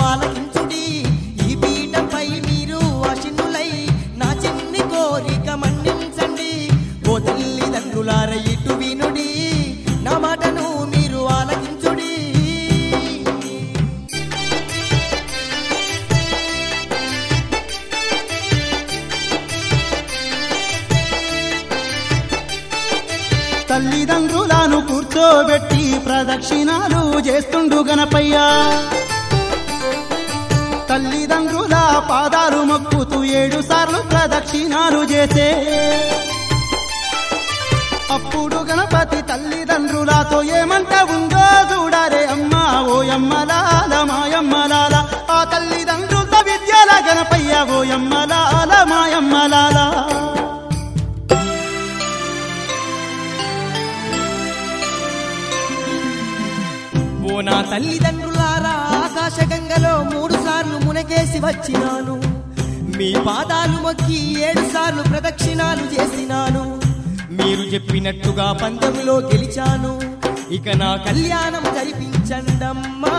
ఆలకించుడి ఈ పీఠంపై మీరు ఆశిన్నులై నా చిన్ని కోరిక మన్నించండి ఓ తల్లిదండ్రులార ఇటు వినుడి నా మాటను మీరు ఆలకించుడి తల్లిదండ్రులను కూర్చోబెట్టి ప్రదక్షిణాలు చేస్తుండు గణపయ్య తల్లిదండ్రుల పాదాలు మొక్కుతూ ఏడు సార్లు ప్రదక్షిణాలు చేసే అప్పుడు గణపతి తల్లిదండ్రులతో ఏమంట ఉందో చూడారే అమ్మా ఓ యమ్మలాల మాయమ్మలాల ఆ తల్లిదండ్రులతో విద్యాల గణపయ్య ఓ యమ్మలాల మాయమ్మలాల ఓ నా తల్లిదండ్రులారా ఆకాశగంగలో మూడు సార్లు మునకేసి వచ్చినాను మీ పాదాలు మొక్కి ఏడు సార్లు ప్రదక్షిణాలు చేసినాను మీరు చెప్పినట్టుగా పందెంలో గెలిచాను ఇక నా కళ్యాణం జరిపించండమ్మా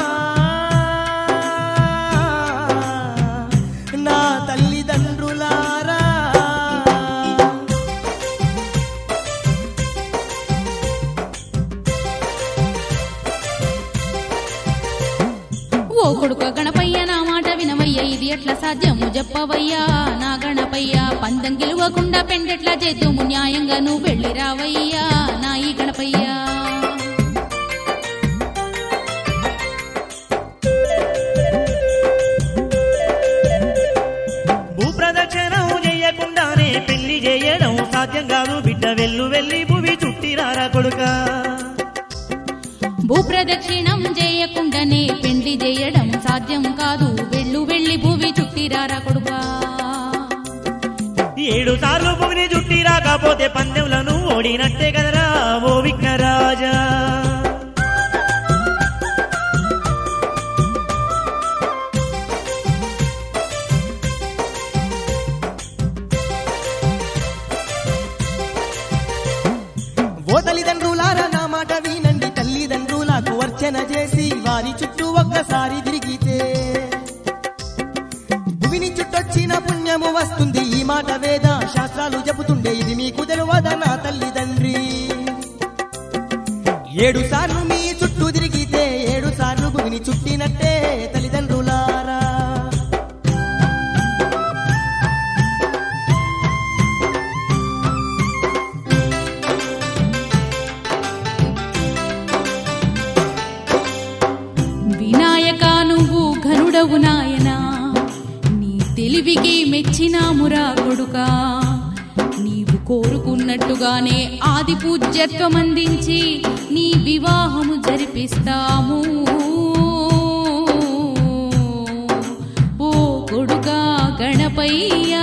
నా తల్లిదండ్రులారా ఓ కొడుక గణపయ్య నా మాట వినవయ్య ఇది ఎట్లా సాధ్యము చెప్పవయ్యా నా గణపయ్య పందం గెలవకుండా పెండెట్లా చేద్దాము న్యాయంగా నువ్వు వెళ్ళి రావయ్యా నా ఈ గణపయ్య భూప్రదక్షిణం చెయ్యకుండానే పెళ్లి చేయడం సాధ్యం కాదు బిడ్డ వెళ్ళు వెళ్ళి భూమి చుట్టిరారా కొడుక భూప్రదక్షిణం చేయకుండానే పెండ్లి చేయడం సాధ్యం కాదు వెళ్ళు వెళ్ళి భూమి చుట్టిరారా కొడుకా ఏడు సార్లు భూమిని చుట్టి రాకపోతే పందెంలను ఓడినట్టే కదరా ఓ విఘ్నరాజా ఓ తల్లిదండ్రులారా నా మాట వినండి తల్లిదండ్రులకు అర్చన చేసి వారి చుట్టూ ఒక్కసారి తిరిగితే భువిని చుట్టొచ్చిన పుణ్యము వస్తుంది ఈ మాట వేద శాస్త్రాలు చెబుతుండే ఇది మీకు తెలియదా నా తల్లిదండ్రి ఏడు సార్లు మీ చుట్టూ తిరిగితే ఏడు సార్లు భువిని చుట్టినట్టే తల్లిదండ్రులారా వినాయక నువ్వు ఘనుడవు నాయనా నీ తెలివికి మెచ్చినామురా కొడుకా నీవు కోరుకున్నట్టుగానే ఆది పూజ్యత్వం అందించి నీ వివాహము జరిపిస్తాము ఓ కొడుకా గణపయ్యా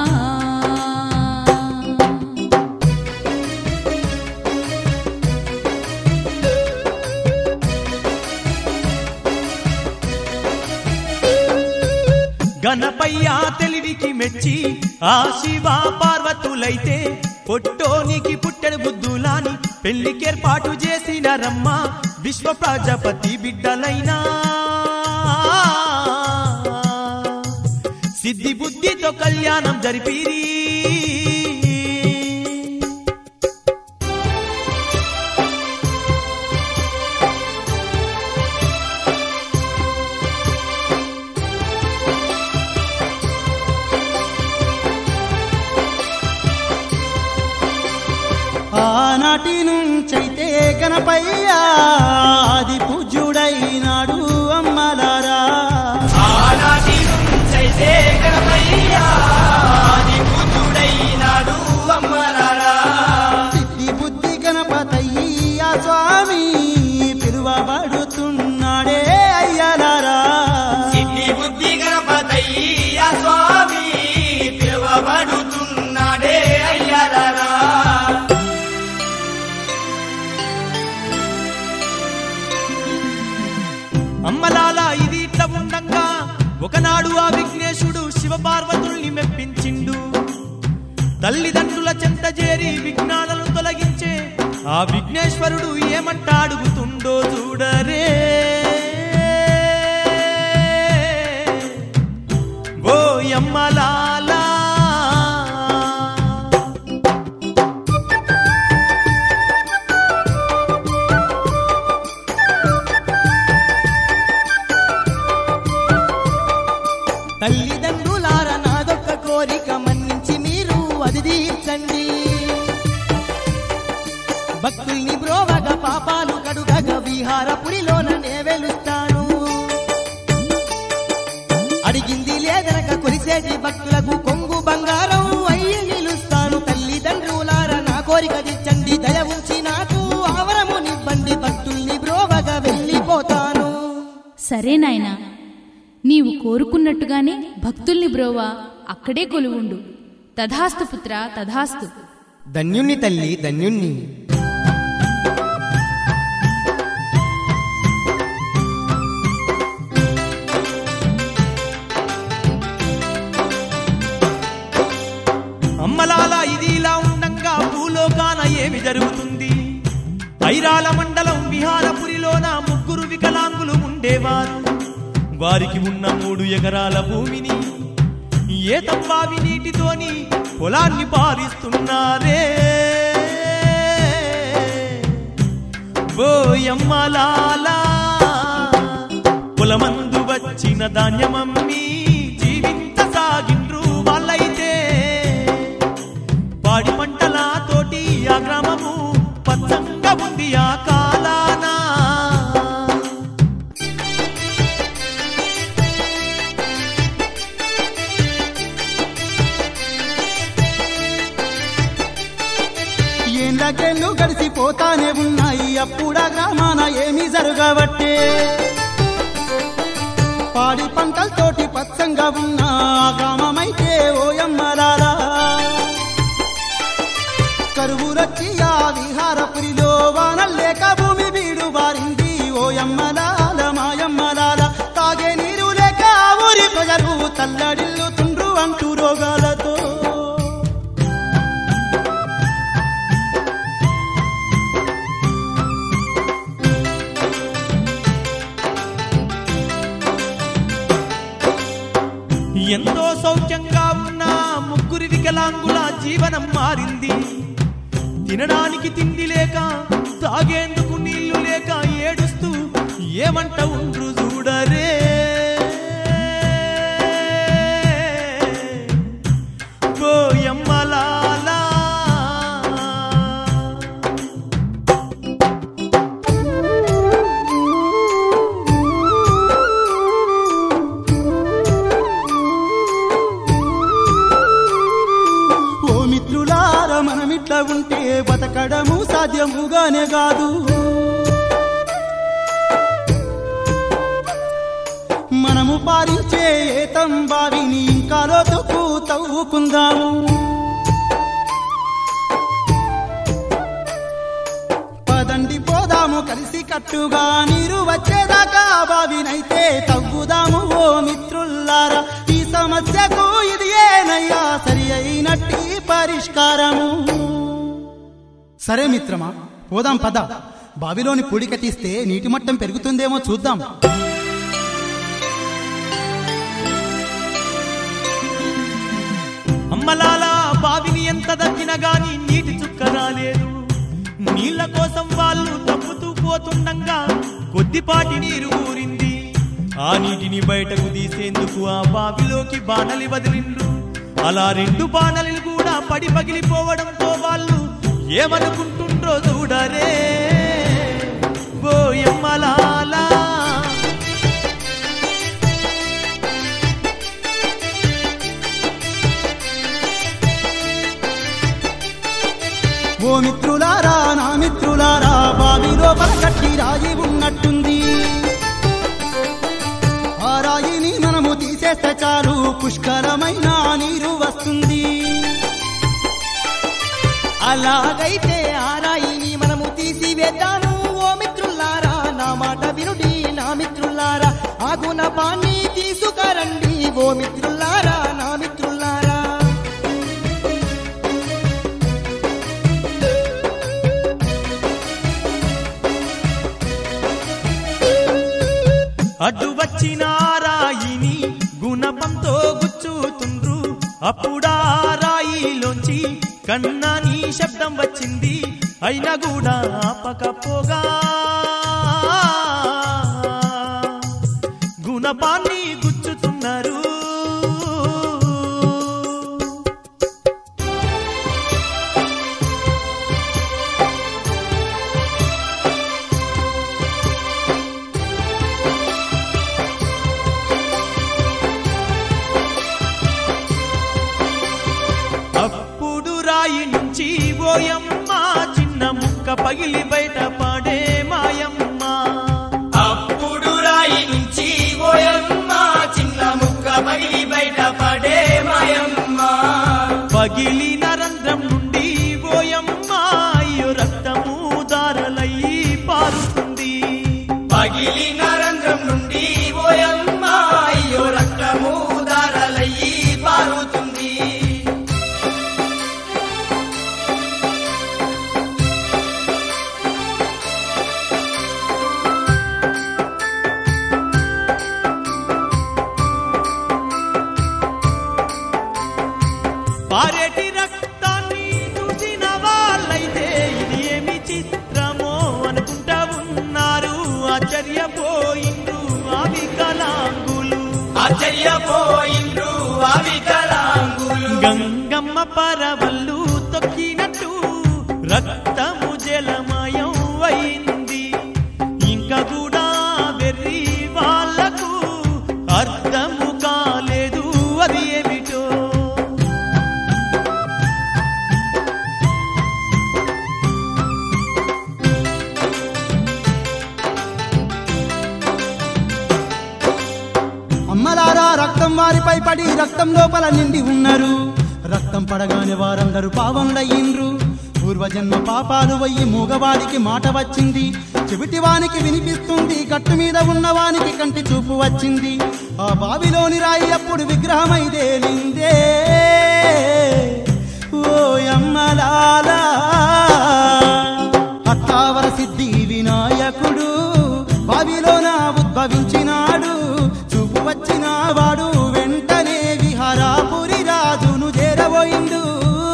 గణపయ్య తెలివికి మెచ్చి ఆ శివ పార్వతులైతే పొట్టోనికి పుట్టెడు బుద్ధులాని పెళ్లికేర్పాటు చేసిన రమ్మ విశ్వ ప్రజాపతి బిడ్డలైనా సిద్ధి బుద్ధితో కళ్యాణం జరిపిరి ఆనాటి నుంచైతే గణపయ్య ఆది పూజ్యుడైనాడు అమ్మలారా ఆనాటి నుంచైతే గణపయ్య ఆది పూజ్యుడైనాడు అమ్మలారా సిద్ధి బుద్ధి గణపతయ్య స్వామి పిలువబడుతున్నాడే అయ్యలారా సిద్ధి బుద్ధి గణపతయ్య స్వామి పిలువబడుతున్నాడే అయ్యలారా అమ్మలాల ఇది ఇట్లా ఉండంగా ఒకనాడు ఆ విఘ్నేశుడు శివపార్వతుల్ని మెప్పించిండు తల్లిదండ్రుల చెంత చేరి విఘ్నాలను తొలగించే ఆ విఘ్నేశ్వరుడు ఏమంట అడుగుతుండో చూడరే తల్లిదండ్రులార నాదొక్క కోరిక మన్నించి మీరు అది తీర్చండి భక్తుల్ని బ్రోవగా పాపాలు కడుగగా విహారపురిలోన నే వెలుస్తాను అడిగింది లేదనక కొలిసేటి భక్తులకు కొంగు బంగారం అయ్యి నిలుస్తాను తల్లిదండ్రులార నా కోరిక తీర్చండి దయ ఉంచి నాకు ఆవరమునివ్వండి భక్తుల్ని బ్రోవగా వెళ్ళిపోతాను సరే నాయనా నీవు కోరుకున్నట్టుగానే భక్తుల్ని బ్రోవా అక్కడే కొలువుండు తథాస్తు పుత్ర తథాస్తు ధన్యుణ్ణి తల్లి ధన్యుణ్ణి అమ్మలాల ఇది ఇలా ఉండంగా భూలోకాన ఏమి జరుగుతుంది ఐరాల మండలం విహారపురిలోన ముగ్గురు వికలాంగులు ఉండేవారు వారికి ఉన్న మూడు ఎకరాల భూమిని ఏతమ్మావి నీటితోని పొలాన్ని పారిస్తున్నారే బోయమ్మలాలా పొలమందు వచ్చిన ధాన్యమమ్మి జీవింత సాగిండ్రు వాళ్ళైతే పాడి పంటల తోటి ఆ గ్రామము పచ్చంగా ఉంది ఆ కాలానా ఏండ్లకేళ్ళు గడిచిపోతానే ఉన్నాయి అప్పుడా గ్రామాన ఏమీ జరగబట్టే పాడి పంటలతోటి పచ్చంగా ఉన్న ఆ గ్రామమైతే ఓయమ్మరాలా కరువులొచ్చి ఆ విహారపురిలో వానల్లేక భూమి బీడు బారింది ఓయమ్మలాల మాయమ్మలాల తాగే నీరు లేక ఆ ఊరి ప్రజలు తల్లడిల్లుతుండ్రు అంటూ రోగాలతో ఎంతో సౌఖ్యంగా ఉన్న ముగ్గురి వికలాంగుల జీవనం మారింది తినడానికి తిండి లేక తాగేందుకు నీళ్లు లేక ఏడుస్తూ ఏమంట ఉండ్రు చూడరే కోయమ్మలాలా ఓ మిత్రులార మనమిట్లా ఉంటే బతకడము సాధ్యముగానే కాదు మనము పారించే ఏతం బావిని ఇంకా లోతుకు తవ్వుకుందాము పదండి పోదాము కలిసి కట్టుగా నీరు వచ్చేదాకా ఆ బావినైతే తవ్వుదాము ఓ మిత్రుల్లారా ఈ సమస్యకు ఇది ఏనయ్యా సరి అయినట్టి పరిష్కారము సరే మిత్రమా పోదాం పద బావిలోని పొడిక తీస్తే నీటి మట్టం పెరుగుతుందేమో చూద్దాం అమ్మలాల బావిని ఎంత దక్కినా గాని నీటి చుక్క రాలేదు నీళ్ల కోసం వాళ్ళు తప్పుతూ పోతుండగా కొద్దిపాటి నీరు ఊరింది ఆ నీటిని బయటకు తీసేందుకు ఆ బావిలోకి బాణలి వదిలిండ్రు అలా రెండు బాణలు కూడా పడి పగిలిపోవడంతో వాళ్ళు ఏమనుకుంటుండ్రో చూడరే బోయమ్మలాలా ఓ మిత్రులారా నా మిత్రులారా బావిలో పలకట్టి రాయి ఉన్నట్టుంది ఆ రాయిని మనము తీసేస్తే చాలు పుష్కరమైన నీరు వస్తుంది అలాగైతే ఆ రాయిని మనము తీసివేద్దాము ఓ మిత్రులారా నా మాట వినుడి నా మిత్రులారా ఆ గుణపాన్ని తీసుకరండి ఓ మిత్రులారా నా మిత్రులారా అడ్డు వచ్చిన రాయిని గుణపంతో గుచ్చుతుండ్రు అప్పుడా రాయిలోంచి కన్నాని శబ్దం వచ్చింది అయినా కూడా ఆపకపోగా గుణపాన్ని గుచ్చుతున్నారు పగిలి బయట పడే మాయమ్మ అప్పుడు రాయి నుంచి ఓయమ్మ చిన్న ముక్క పగిలి బయట పడే మాయమ్మ పగిలిన రంధ్రం నుండి ఓయమ్మ అయ్యో రక్తము దారలయ్యి పారుతుంది పగిలిన రంధ్రం నుండి ఓయమ్మ అయ్యో రక్తము దారలయ్యి పారుతుంది పారేటి రక్తాన్ని చూసిన వాళ్ళైతే ఇది ఏమి చిత్రమో అనుకుంటా ఉన్నారు ఆశ్చర్యపోయిండ్రు ఆ వికలాంగులు ఆశ్చర్యపోయిండ్రు ఆ వికలాంగులు గంగమ్మ పరవళ్ళు తొక్కినట్టు రక్తము జలమయం అయింది ఇంకా కూడా వెర్రి వాళ్ళకు అర్థము కాలేదు అది ఏమిటో అమ్మలారా రక్తం వారిపై పడి రక్తం లోపల నిండి ఉన్నారు రక్తం పడగానే వారందరూ పావంలయ్యిండ్రు పూర్వజన్మ పాపాలు వయ్యి మూగవాడికి మాట వచ్చింది చెవిటివానికి వినిపిస్తుంది గట్టు మీద ఉన్నవానికి కంటి చూపు వచ్చింది ఆ బావిలోని రాయి అప్పుడు విగ్రహమై తేలిందే ఓ అమ్మలాలా అత్తావర సిద్ధి వినాయకుడు బావిలోన ఉద్భవించినాడు చూపు వచ్చిన వాడు వెంటనే విహారాపురి రాజును చేరబోయిండు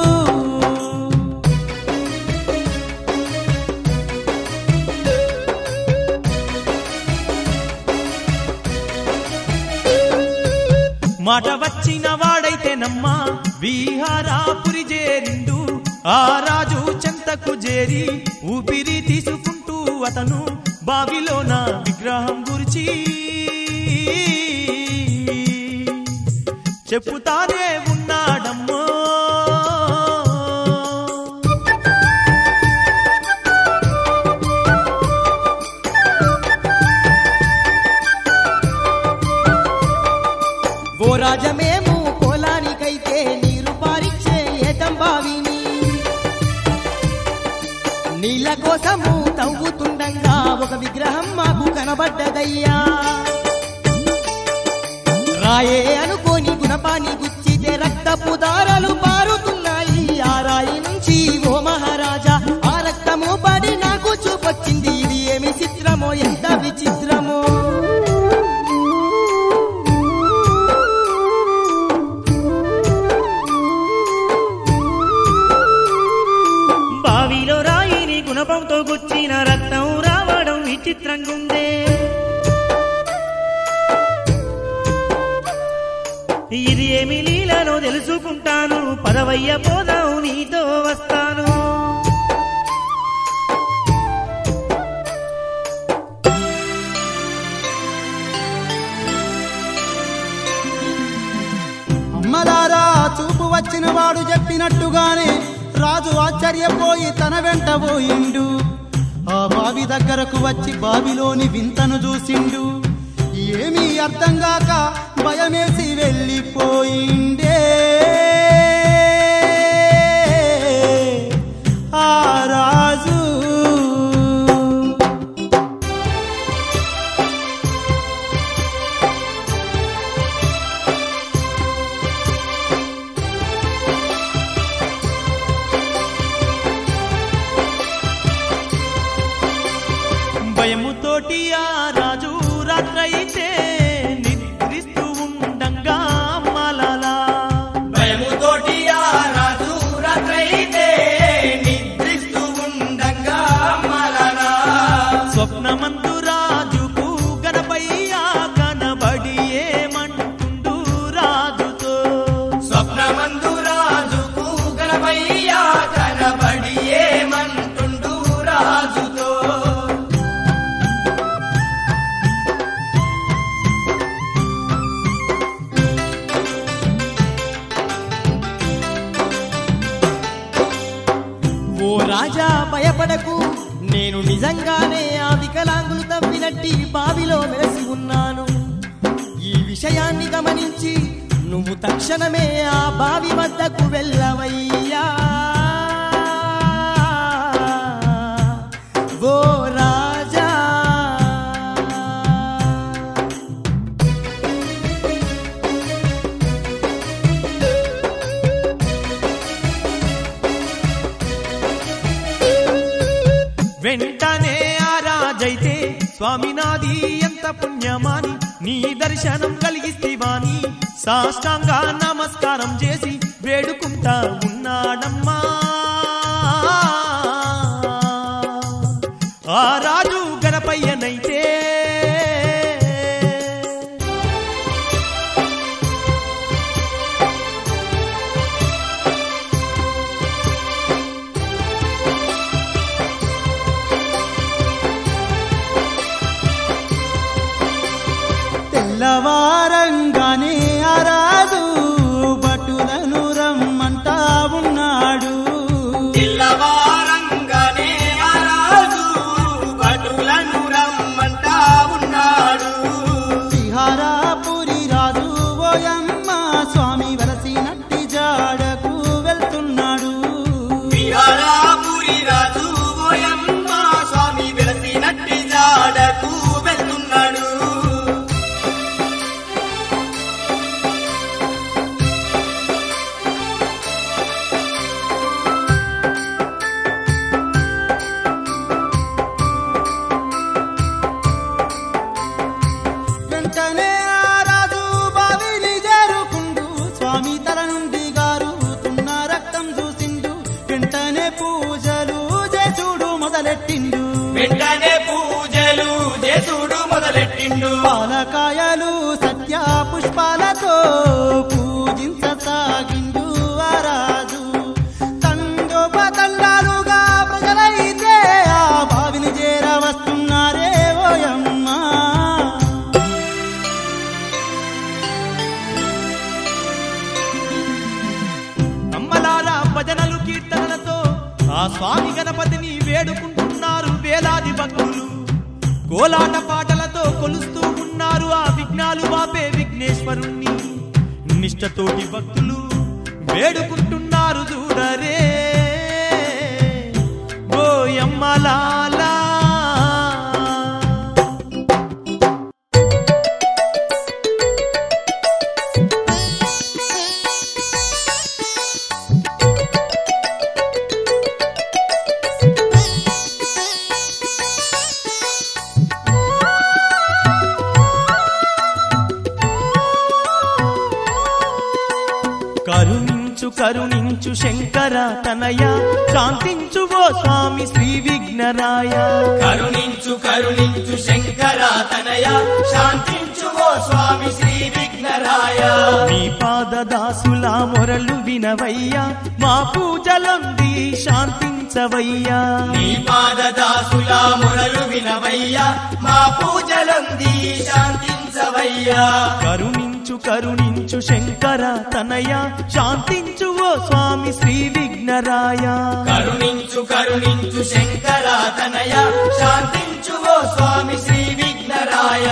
మాట వచ్చిన వాడైతే నమ్మా విహారాపురి చేరిండు ఆ రాజు చెంతకు చేరి ఊపిరి తీసుకుంటూ అతను బావిలోన విగ్రహం గురించి చెప్పుతానే ఉన్నాడమ్మో ఓ రాజమేము పొలానికైతే నీరు పారిచ్చే ఏతం బావిని నీళ్ళ కోసము తవ్వుతుండగా ఒక విగ్రహం మాకు కనబడ్డదయ్యా రాయే అనుకోని గుణపాని గుచ్చితే రక్తపు దారాలు పారుతున్నాయి ఆ రాయి నుంచి ఓ మహారాజా ఆ రక్తము పడి నాకు చూపొచ్చింది ఇది ఏమి చిత్రమో ఎంత విచిత్రమో బావిలో రాయిని గుణపంతో గుచ్చిన రక్తం రావడం విచిత్రంగుందే ఇది ఏమి లీలలో తెలుసుకుంటాను పదవయ్య పోదాం నీతో వస్తాను అమ్మలారా చూపు వచ్చిన వాడు చెప్పినట్టుగానే రాజు ఆశ్చర్యపోయి తన వెంట పోయిండు ఆ బావి దగ్గరకు వచ్చి బావిలోని వింతను చూసిండు ఏమీ అర్థం కాక భయమేసి వెళ్ళిపోయిండే ఆ రాజు భయముతోటి ఆ రాజు రాత్రైతే నిద్రిస్తూ ఉండంగా మలలా భయముతోటి ఆ రాజు రాత్రైతే నిద్రిస్తూ ఉండంగా మలనా స్వప్నమందు రాజుకు గణపయ్య కనబడి ఏమంటుండు రాజుతో స్వప్నమందు రాజుకు గణపయ్య కనబడి ఏమంటుండు రాజుతో ఓ రాజా భయపడకు నేను నిజంగానే ఆ వికలాంగులు తవ్వినట్టి బావిలో వెలసి ఉన్నాను ఈ విషయాన్ని గమనించి నువ్వు తక్షణమే ఆ బావి వద్దకు వెళ్ళవయ్యా ఓ రాజా వెంటనే ఆ రాజైతే స్వామి నాది ఎంత పుణ్యమాని నీ దర్శనం కలిగిస్తేవాని సాష్టాంగ నమస్కారం చేసి వేడుకుంటా ఉన్నాడమ్మా ఆ రాజు గణపయ్యనైతే తెల్లవారంగానే ఆ రాజు భటులను రమ్మంటా ఉన్నాడు తెల్లవారంగానే ఆ రాజు భటులను రమ్మంటా ఉన్నాడు విహారాపురి రాజు ఓయమ్మ స్వామి వలసినట్టి జాడకు వెళ్తున్నాడు విహారాపురి రాజు ఓయమ్మ స్వామి వెలసినట్టి జాడకు వెళ్తున్నాడు వెంటనే ఆ రాజు బావిని చేరుకుండు స్వామి తల నుండి గారుతున్న రక్తం చూసిండు వెంటనే పూజలు చేసుడు మొదలెట్టిండు వెంటనే పూజలు చేసుడు మొదలెట్టిండు పాలకాయలు సత్య పుష్పాలతో పూజించసాగిండు ఆ రాజు తండోపతండాలుగా ప్రజలైతే ఆ బావిని చేర వస్తున్నారే ఓయమ్మా అమ్మలారా భజనలు కీర్తనలతో ఆ స్వామి గణపతిని వేడుకుంటున్నారు వేలాది భక్తులు కోలాట పాటలతో కొలుస్తూ ఉన్నారు ఆ విఘ్నాలు వాపే విఘ్నేశ్వరుణ్ణి నిష్టతోటి భక్తులు వేడుకుంటున్నారు చూడరే ఓ యమ్మలాలా కరుణించు కరుణించు శంకర తనయ శాంతించు ఓ స్వామి శ్రీ విఘ్నరాయ కరుణించు కరుణించు శంకర తనయ శాంతించు ఓ స్వామి శ్రీ విఘ్నరాయ నీ పాదదాసుల మొరలు వినవయ్యా మా పూజలంది శాంతించవయ్యా నీ పాదదాసుల మొరలు వినవయ్యా మా పూజలంది శాంతించవయ్యా కరుణించు కరుణించు శంకర తనయ శాంతించు ఓ స్వామి శ్రీ విఘ్నరాయ కరుణించు కరుణించు శంకర తనయ శాంతించు ఓ స్వామి శ్రీ విఘ్నరాయ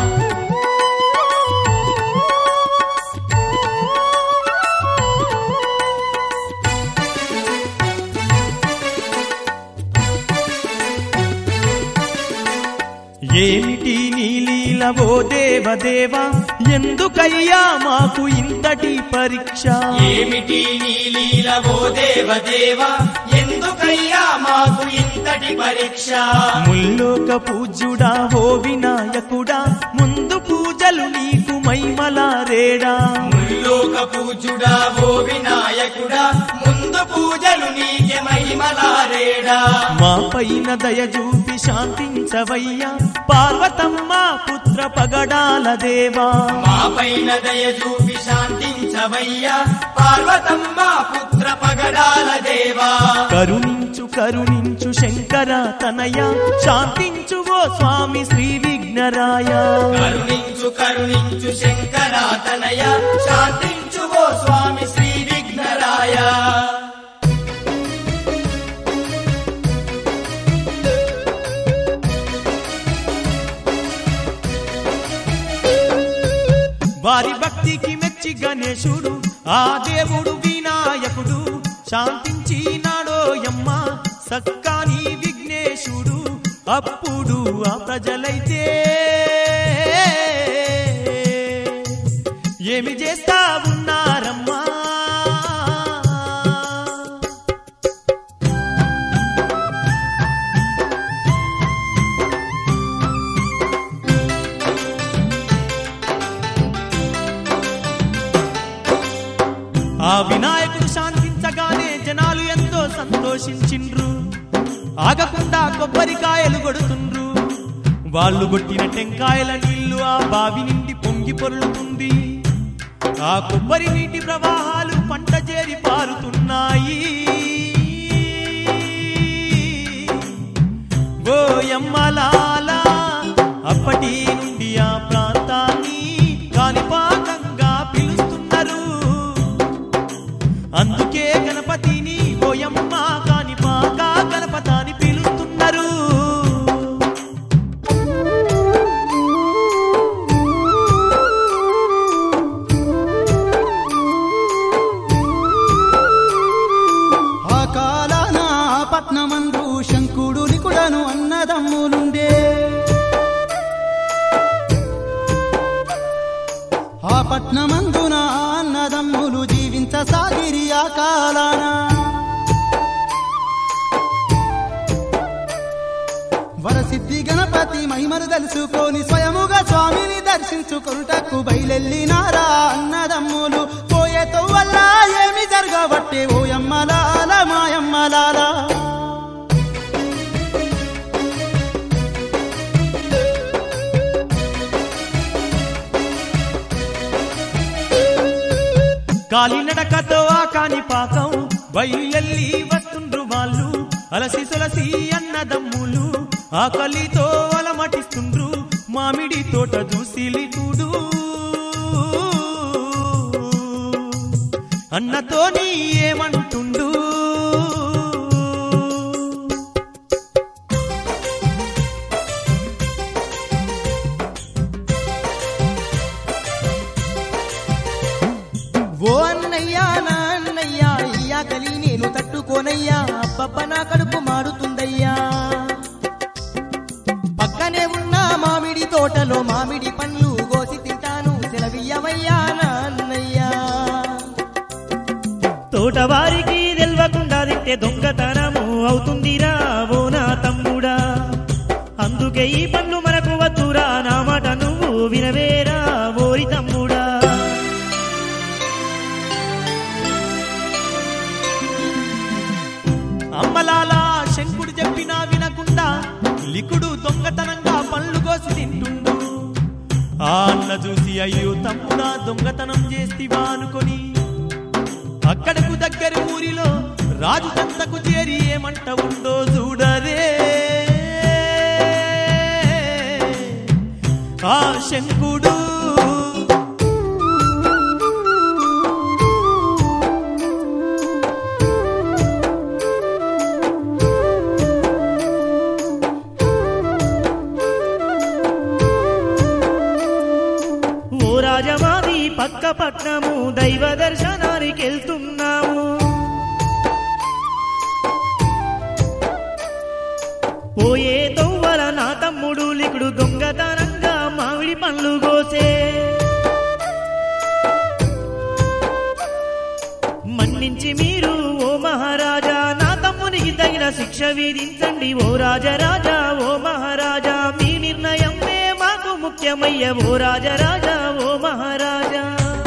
ఏమిటి నీలీల ఓ దేవదేవ ఎందుకయ్యా మాకు ఇంతటి పరీక్ష ఏమిటి నీ లీల ఓ దేవదేవ ఎందుకయ్యా మాకు ఇంతటి పరీక్ష ముల్లోక పూజ్యుడా ఓ వినాయకుడా ముందు పూజలు నీకు మైమలారేడా ముల్లోక పూజుడా ఓ వినాయకుడా ముందు పూజలు నీకే మహిమలారేడా మా పైన దయ చూపి శాంతించవయ్యా పార్వతమ్మ పుత్ర పగడాల దేవా మా పైన దయ చూపి శాంతించవయ్యా పార్వతమ్మ పుత్ర పగడాల దేవా కరుణించు కరుణించు శంకర తనయ శాంతించు ఓ స్వామి శ్రీ విఘ్నరాయ కరుణించు కరుణించు శంకర తనయ శాంతించు ఓ స్వామి శ్రీ విఘ్నరాయ వారి భక్తికి మెచ్చి గణేశుడు ఆ దేవుడు వినాయకుడు శాంతించినాడో యమ్మ సక్కాని విఘ్నేశుడు అప్పుడు ఆ ప్రజలైతే ఏమి చేస్తా ఉన్నారమ్మా ఆ వినాయకుడు శాంతించగానే జనాలు ఎంతో సంతోషించిండ్రు ఆగకుండా కొబ్బరికాయలు కొడుతుండ్రు వాళ్ళు కొట్టిన టెంకాయల నీళ్లు ఆ బావి నిండి పొంగి పొర్లుతుంది ఆ కొబ్బరి నీటి ప్రవాహాలు పంట చేరి పారుతున్నాయి గోయమ్మలాల అప్పటి నుండి ఆ ప్రాంతాన్ని కాణిపాకంగా పిలుస్తున్నారు అందుకే గణపతిని ఓయమ్మ కాణిపాక గణపతాని పిలుస్తున్నారు ఆ కాలాన ఆ పట్నమందు శంకుడు నికుడను అన్నదమ్ములుండే ఆ పట్నమందున ఆ అన్నదమ్ములు జీవించసాగిరి ఆ కాలాన వరసిద్ధి గణపతి మహిమను తెలుసుకొని స్వయముగా స్వామిని దర్శించుకొనుటకు బయలెల్లినారా అన్నదమ్ములు పోయేతో వల్ల ఏమి జరగబట్టే ఓయమ్మలాల మాయమ్మలాల కాలినడకతో ఆ కాణిపాకం బయలుల్లి వస్తుండ్రు వాళ్ళు అలసి సొలసి అన్నదమ్ములు ఆకలితో అలమటిస్తుండ్రు మామిడి తోట చూసిలి చూడు అన్నతోని ఏమంటుండు ఓ అన్నయ్యా నా అన్నయ్యా ఈ ఆకలి నేను తట్టుకోనయ్యా అబ్బబ్బ నా కడుపు మాడుతుందయ్యా పక్కనే ఉన్న మామిడి తోటలో మామిడి పండ్లు కోసి తింటాను సెలవియ్యవయ్యా నా అన్నయ్యా తోటవారికి తెల్వకుండా తింటే దొంగతనము అవుతుందిరా ఓ నా తమ్ముడా అందుకే ఈ పనులు మనకు వద్దురా నా మాట నువ్వు వినవేరా ఓరి తమ్ముడా అమ్మలాల శంకుడు చెప్పినా వినకుండా లికుడు దొంగతనంగా పళ్ళు కోసి తింటుండు ఆ అన్న చూసి అయ్యో తమ్ముడా దొంగతనం చేస్తివా అనుకొని అక్కడకు దగ్గర ఊరిలో రాజు తంతకు చేరి ఏమంట ఉందో చూడరే ఆ శంకుడు ఓ రాజమాది పక్క పట్నము దైవ దర్శనానికి వెళ్తున్నాము పోయే తొవ్వల నా తమ్ముడు లికుడు దొంగతనంగా మామిడి పండ్లు కోసే మన్నించి మీరు ఓ మహారాజా నా తమ్మునికి తగిన శిక్ష విధించండి ఓ రాజరాజా ఓ మహారాజా మీ నిర్ణయమే మాకు ముఖ్యమయ్య ఓ రాజరాజా ఓ మహారాజా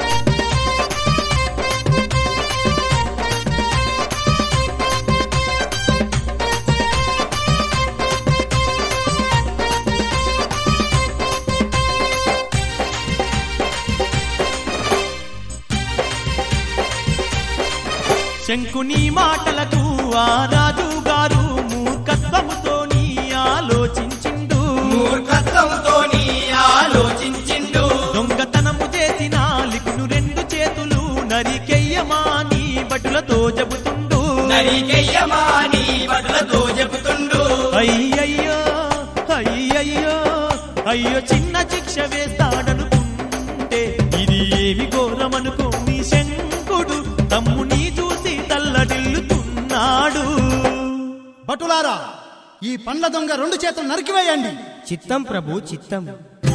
శంకుని మాటలకు ఆ రాజు గారు మూర్ఖత్వముతోని ఆలోచించిండు మూర్ఖత్వంతో నీ ఆలోచించిండు దొంగతనము చేసిన లికును రెండు చేతులు నరికెయ్యమాని బటులతో చెబుతుండు నరికెయ్యమాని బట్లతో చెబుతుండు అయ్యయ్యో అయ్యయ్యో అయ్యో చిన్న శిక్ష వేస్తాడనుకుంటే ఇది ఏమి ఘోరమనుకో నీ శంకుడు తమ్ముని చూసి తల్లడిల్లుతున్నాడు భటులారా ఈ పండ్ల దొంగ రెండు చేతులు నరికివేయండి చిత్తం ప్రభు చిత్తం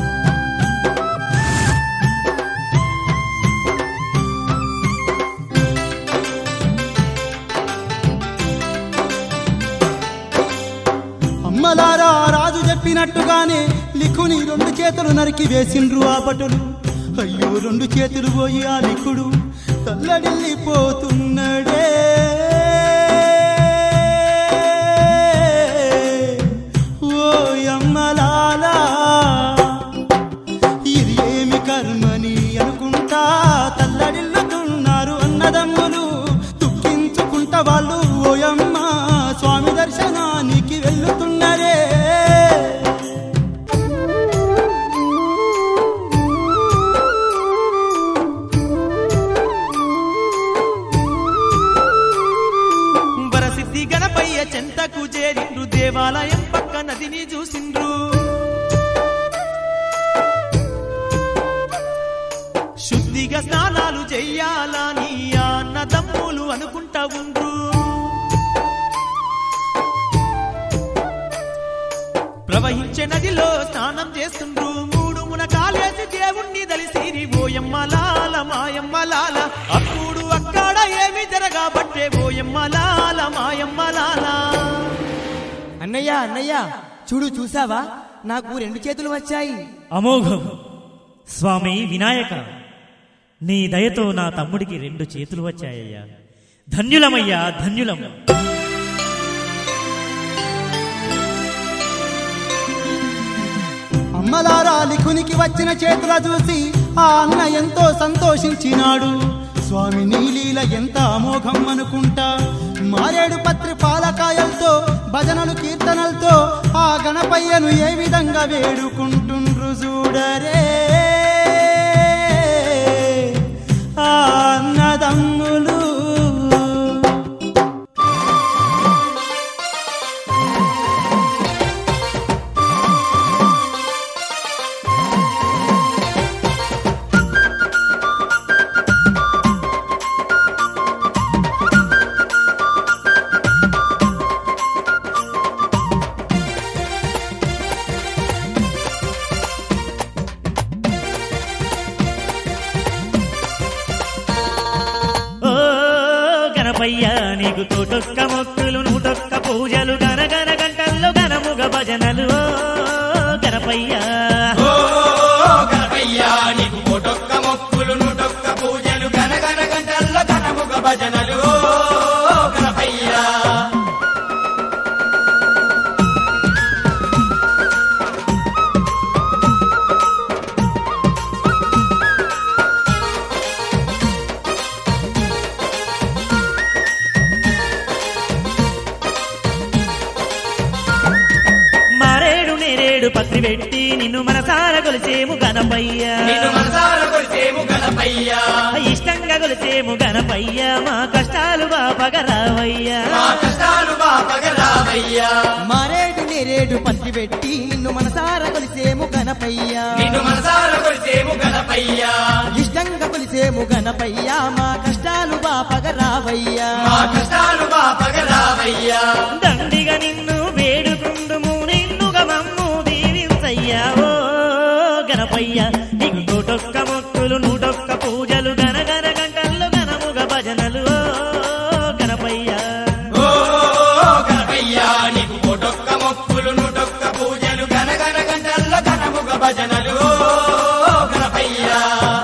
అమ్మలారా రాజు చెప్పినట్టుగానే లిఖుని రెండు చేతులు నరికి వేసిండ్రు ఆ భటులు అయ్యో రెండు చేతులు పోయి ఆ లిఖుడు తల్లడిల్లిపోతున్నడే ఓ అమ్మలాలా ఇది ఏమి కర్మని అనుకుంటా తల్లడిల్లుతున్నారు అన్నదమ్ములు దుఃఖించుకుంటా వాళ్ళు ఓయమ్మ స్వామి దర్శనానికి వెళ్ళుతున్నరే వరసిద్ధి గణపయ్య చెంతకు చేరిండ్రు దేవాలయం పక్క నదిని చూసిండ్రు శుద్ధిగా స్నానాలు చెయ్యాలని ఆ అన్నదమ్ములు అనుకుంటా ఉండ్రు ప్రవహించే నదిలో స్నానం చేస్తుండ్రు మూడు మునకాలేసి దేవుణ్ణి దలిసిరి ఓయమ్మ లాల మాయమ్మ లాల అప్పుడు అక్కడ ఏమి జరగబట్టే ఓయమ్మ లాల మాయమ్మ లాల అన్నయ్య అన్నయ్య చూడు చూసావా నాకు రెండు చేతులు వచ్చాయి అమోఘం స్వామి వినాయక నీ దయతో నా తమ్ముడికి రెండు చేతులు వచ్చాయ్యా ధన్యులమయ్యా ధన్యులం అమ్మలారా లిఖునికి వచ్చిన చేతుల చూసి ఆ అన్న ఎంతో సంతోషించినాడు స్వామి నీలీల ఎంత అమోఘం అనుకుంటా మారేడు పత్రి పాలకాయలతో భజనలు కీర్తనలతో ఆ గణపయ్యను ఏ విధంగా వేడుకుంటుండ్రు చూడరే ఆ అన్నదమ్ములు ఓ గణపయ్య నీకు తోటొక్క మొక్కులు నూటొక్క పూజలు గనగన గంటల్లో గనముగ భజనలు ఓ గణపయ్య ఓ గణపయ్యా నీకు కోటొక్క మొక్కులు నూటొక్క పూజలు గనగన గంటల్లో గణముగ భజనలు ఓ గణపయ్యా మారేడు నేరేడు పత్రి పెట్టి నిన్ను మనసార కొలిసేము గణపయ్య నిన్ను మనసార కొలిసేము గణపయ్యా ఇష్టంగా కొలిసేము గణపయ్య మా కష్టాలు బాపగరావయ్యా మా కష్టాలు బాపగరావయ్యా మారేడు నేరేడు పత్తి పెట్టి నిన్ను మనసార కొలిసేము గణపయ్యా నిన్ను మనసార కొలిసేము గణపయ్యా ఇష్టంగా కొలిసేము గణపయ్యా మా కష్టాలు బాపగరావయ్యా మా కష్టాలు బాపగరావయ్యా దండిగా నిన్ను వేడుకుందుము నిన్నుగా మమ్ము దీవించయ్యా ఓ గణపయ్య నీకు కోటొక్క మొక్కులు నూటొక్క పూజలు గనగన గంటల్లో గనముగ భజనలు ఓ గణపయ్య ఓ గణపయ్యా నీకు కోటొక్క మొక్కులు నూటొక్క పూజలు గనగన గంటల్లో గణముగ భజనలు ఓ గణపయ్యా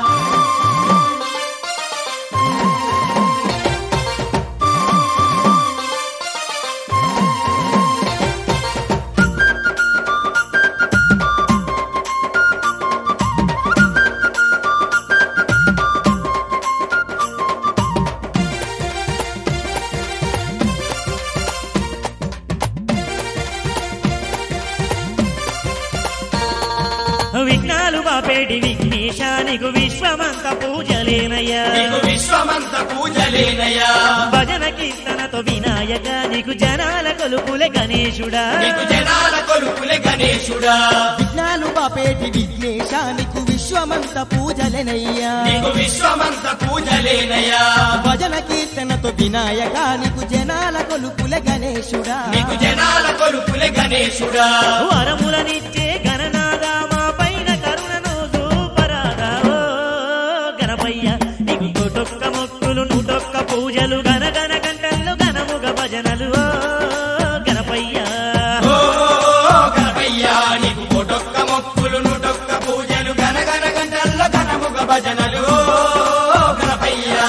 విఘ్నాలు బాపేటి విఘ్నేశ నీకు విశ్వమంత పూజలేనయ్యా నీకు విశ్వమంత పూజలేనయ్యా భజన కీర్తనతో వినాయక నీకు జనాల కొలుపులే గణేశుడా నీకు జనాల కొలుపులే గణేశుడా విజ్ఞాను బాపేటి విఘ్నేశ నీకు విశ్వమంత పూజలెనయ్యా నీకు విశ్వమంత పూజలేనయ్యా భజన కీర్తనతో వినాయక నీకు జనాల కొలుపుల గణేశుడా నీకు జనాల కొలుపులే గణేశుడా వరములనిచ్చే గణనాదా మా పైన కరుణను చూపరాదా ఓ గణపయ్య నీకు కోటొక్క మొక్కులు నూటొక్క పూజలు గనగన గంటలు గనముగ భజనలు ఓ గణపయ్య ఓ గణపయ్యా నీకు కోటొక్క మొక్కులు నూటొక్క పూజలు గనగన గంటల్లో ఘనముగ భజనలు ఓ గణపయ్యా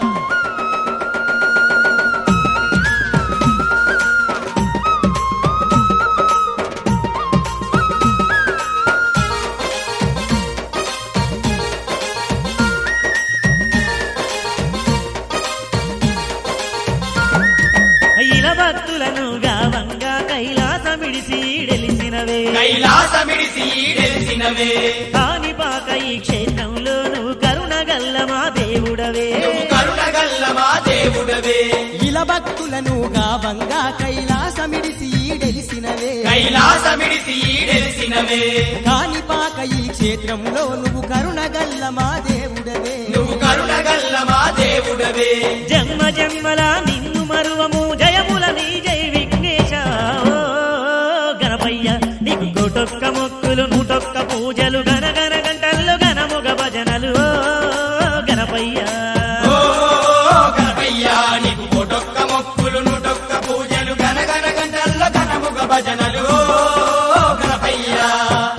ఇలా భక్తులను గావంగా కైలాసమిడిసి డెలిసినవే కైలాసమిడిసి తెలిసినవే కాని పాక ఈ క్షేత్రంలో నువ్వు కరుణ గల్ల మా దేవుడవే నువ్వు కరుణగల్ల మా దేవుడవే ఇల భక్తులను గావంగా కైలాసమిడిసి ఈడెలిసినవే కైలాసమిడిసి తెలిసినవే కాణిపాక ఈ క్షేత్రంలో నువ్వు కరుణగల్ల మా దేవుడవే నువ్వు కరుణగల్ల మా దేవుడవే జన్మ జన్మల నిన్ను మరువము జయముల నీ జై విఘ్నేశ ఓ గణపయ్య నీకు కోటొక్క మొక్కులు నూటొక్క పూజలు గనగన గంటల్లో గనముగ భజనలు ఓ గణపయ్య ఓ గణపయ్యా నీకు కోటొక్క మొక్కులు నూటొక్క పూజలు గనగన గంటల్లో ఘనముగ భజనలు ఓ గణపయ్యా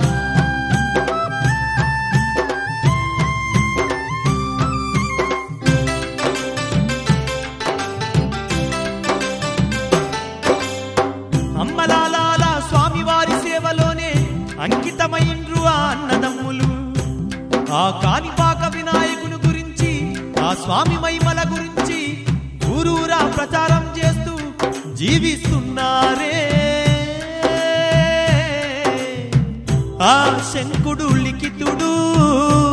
అమ్మలాలాల స్వామివారి సేవలోనే అంకితమైండ్రు ఆ అన్నదమ్ములు ఆ కాణిపాక వినాయకుని గురించి ఆ స్వామి మహిమల గురించి ఊరూరా ప్రచారం చేస్తూ జీవిస్తున్నారే ఆ శంకుడు లిఖితుడు